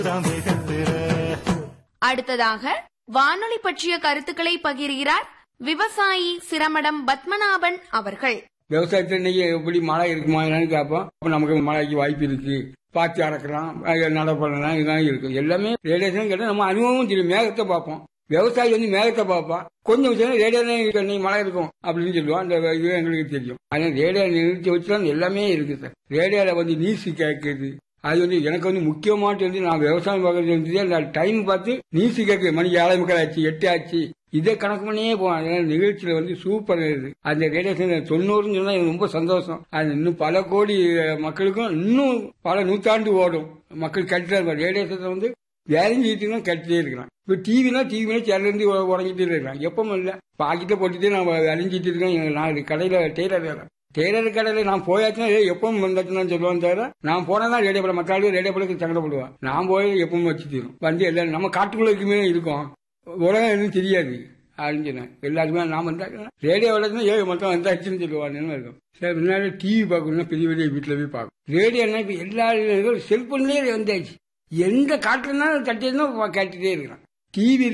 அடுத்ததாக வானொலி பற்றிய கருத்துக்களை பகிர்கிறார் விவசாயி சிரமடம் பத்மநாபன் அவர்கள் விவசாயத்துல இன்னைக்கு எப்படி மழை இருக்குமா என்னன்னு கேட்போம் அப்ப நமக்கு மழைக்கு வாய்ப்பு இருக்கு பாத்தி அறக்கலாம் நட பண்ணலாம் இதெல்லாம் இருக்கு எல்லாமே ரேடியேஷன் கேட்டா நம்ம அனுபவமும் தெரியும் மேகத்தை பார்ப்போம் விவசாயி வந்து மேகத்தை பார்ப்பான் கொஞ்சம் விஷயம் ரேடியோ இன்னைக்கு மழை இருக்கும் அப்படின்னு சொல்லுவோம் அந்த இது எங்களுக்கு தெரியும் அதனால ரேடியோ நிறுத்தி வச்சுதான் எல்லாமே இருக்கு சார் ரேடியோல வந்து நியூஸ் கேட்குது அது வந்து எனக்கு வந்து முக்கியமாட்டு வந்து நான் விவசாயம் பார்க்கறது வந்து நான் டைம் பார்த்து நியூஸ் கேட்குது மணி ஏழை மக்கள் ஆச்சு எட்டு ஆச்சு இதை கணக்கு பண்ணியே போவோம் அதனால நிகழ்ச்சியில வந்து சூப்பர் இது அந்த ரேடியேஷன் தொண்ணூறுன்னு சொன்னா எனக்கு ரொம்ப சந்தோஷம் அது இன்னும் பல கோடி அஹ், மக்களுக்கும் இன்னும் பல நூற்றாண்டு ஓடும் மக்கள் கேட்டுட்டே இருப்பாங்க ரேடியேஷன் வந்து வேலைஞ்சிட்டு தான் கேட்டுட்டே இருக்கிறான் இப்ப டிவினா டிவினா சேர்ந்து உடஞ்சிட்டு இருக்கிறான் எப்பவும் இல்ல பாக்கெட்ல போட்டுட்டு நான் விளைஞ்சிட்டு இருக்கேன் எங்க நான் கடையில டெய்லர் வேலை டெய்லர் கடையில நான் போயாச்சுன்னா ஏய், எப்பவும் வந்தாச்சுன்னு சொல்லுவான் தவிர நான் போனா ரேடியோ படம் மற்ற ஆளு ரேடியோ படத்துக்கு சங்கடப்படுவான் நான் போய் எப்பவும் வச்சுட்டு வந்து எல்லாம் நம்ம காட்டுக்குள்ள இருக்குமே இருக்கும் உலகம் எதுவும் தெரியாது அப்படின்னு சொன்னேன் எல்லாருமே நான் வந்தா ரேடியோ வளர்த்துனா ஏழு மட்டும் வந்தாச்சுன்னு சொல்லுவான்னு இருக்கும் சரி முன்னாடி டிவி பார்க்கணும்னா பெரிய பெரிய வீட்டுல போய் பார்க்கும் ரேடியோனா இப்ப எல்லா செல்போன்லயே வந்தாச்சு எந்த காட்டுலன்னா தட்டினா கேட்டுட்டே இருக்கிறான் டிவி